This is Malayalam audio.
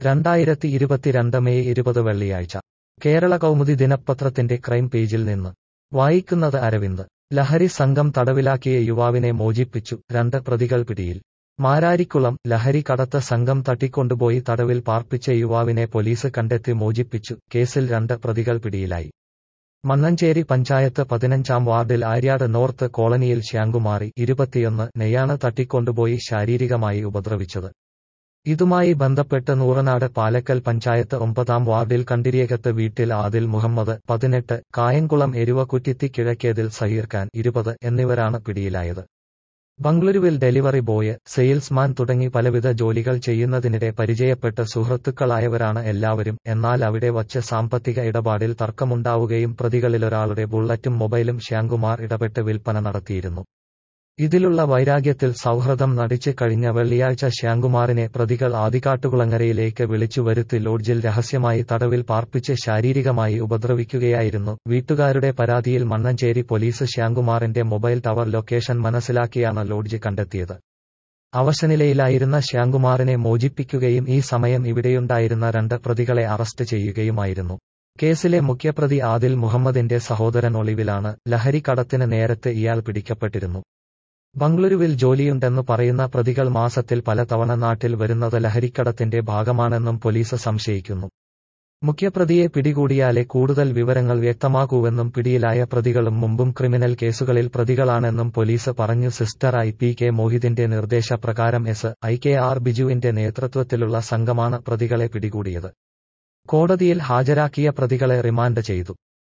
രണ്ടായിരത്തി ഇരുപത്തിരണ്ട് മെയ് ഇരുപത് വെള്ളിയാഴ്ച കേരള കൗമുദി ദിനപത്രത്തിന്റെ ക്രൈം പേജിൽ നിന്ന് വായിക്കുന്നത് അരവിന്ദ് ലഹരി സംഘം തടവിലാക്കിയ യുവാവിനെ മോചിപ്പിച്ചു രണ്ട് പ്രതികൾ പിടിയിൽ മാരാരിക്കുളം ലഹരി കടത്ത് സംഘം തട്ടിക്കൊണ്ടുപോയി തടവിൽ പാർപ്പിച്ച യുവാവിനെ പോലീസ് കണ്ടെത്തി മോചിപ്പിച്ചു കേസിൽ രണ്ട് പ്രതികൾ പിടിയിലായി മണ്ണഞ്ചേരി പഞ്ചായത്ത് പതിനഞ്ചാം വാർഡിൽ ആര്യാട് നോർത്ത് കോളനിയിൽ ശ്യാംകുമാറി ഇരുപത്തിയൊന്ന് നെയ്യാണ് തട്ടിക്കൊണ്ടുപോയി ശാരീരികമായി ഉപദ്രവിച്ചത് ഇതുമായി ബന്ധപ്പെട്ട് നൂറനാട് പാലക്കൽ പഞ്ചായത്ത് ഒമ്പതാം വാർഡിൽ കണ്ടിരിയകത്ത് വീട്ടിൽ ആദിൽ മുഹമ്മദ് പതിനെട്ട് കായംകുളം എരുവക്കുറ്റിത്തി കിഴക്കേതിൽ സഹീർ ഖാൻ ഇരുപത് എന്നിവരാണ് പിടിയിലായത് ബംഗളൂരുവിൽ ഡെലിവറി ബോയ് സെയിൽസ്മാൻ തുടങ്ങി പലവിധ ജോലികൾ ചെയ്യുന്നതിനിടെ പരിചയപ്പെട്ട് സുഹൃത്തുക്കളായവരാണ് എല്ലാവരും എന്നാൽ അവിടെ വച്ച് സാമ്പത്തിക ഇടപാടിൽ തർക്കമുണ്ടാവുകയും പ്രതികളിലൊരാളുടെ ബുള്ളറ്റും മൊബൈലും ശ്യാംകുമാർ ഇടപെട്ട് വിൽപ്പന നടത്തിയിരുന്നു ഇതിലുള്ള വൈരാഗ്യത്തിൽ സൗഹൃദം നടിച്ച് കഴിഞ്ഞ വെള്ളിയാഴ്ച ശ്യാംകുമാറിനെ പ്രതികൾ ആദികാട്ടുകുളങ്ങരയിലേക്ക് വിളിച്ചു വരുത്തി ലോഡ്ജിൽ രഹസ്യമായി തടവിൽ പാർപ്പിച്ച് ശാരീരികമായി ഉപദ്രവിക്കുകയായിരുന്നു വീട്ടുകാരുടെ പരാതിയിൽ മണ്ണഞ്ചേരി പോലീസ് ശ്യാംകുമാറിന്റെ മൊബൈൽ ടവർ ലൊക്കേഷൻ മനസ്സിലാക്കിയാണ് ലോഡ്ജ് കണ്ടെത്തിയത് അവശനിലയിലായിരുന്ന ശ്യാംകുമാറിനെ മോചിപ്പിക്കുകയും ഈ സമയം ഇവിടെയുണ്ടായിരുന്ന രണ്ട് പ്രതികളെ അറസ്റ്റ് ചെയ്യുകയുമായിരുന്നു കേസിലെ മുഖ്യപ്രതി ആദിൽ മുഹമ്മദിന്റെ സഹോദരൻ ഒളിവിലാണ് ലഹരി കടത്തിന് നേരത്തെ ഇയാൾ പിടിക്കപ്പെട്ടിരുന്നു ബംഗളൂരുവിൽ ജോലിയുണ്ടെന്ന് പറയുന്ന പ്രതികൾ മാസത്തിൽ പലതവണ നാട്ടിൽ വരുന്നത് ലഹരിക്കടത്തിന്റെ ഭാഗമാണെന്നും പോലീസ് സംശയിക്കുന്നു മുഖ്യപ്രതിയെ പിടികൂടിയാലേ കൂടുതൽ വിവരങ്ങൾ വ്യക്തമാകൂവെന്നും പിടിയിലായ പ്രതികളും മുമ്പും ക്രിമിനൽ കേസുകളിൽ പ്രതികളാണെന്നും പോലീസ് പറഞ്ഞു സിസ്റ്റർ ഐ പി കെ മോഹിതിന്റെ നിർദ്ദേശപ്രകാരം എസ് ഐ കെ ആർ ബിജുവിന്റെ നേതൃത്വത്തിലുള്ള സംഘമാണ് പ്രതികളെ പിടികൂടിയത് കോടതിയിൽ ഹാജരാക്കിയ പ്രതികളെ റിമാൻഡ് ചെയ്തു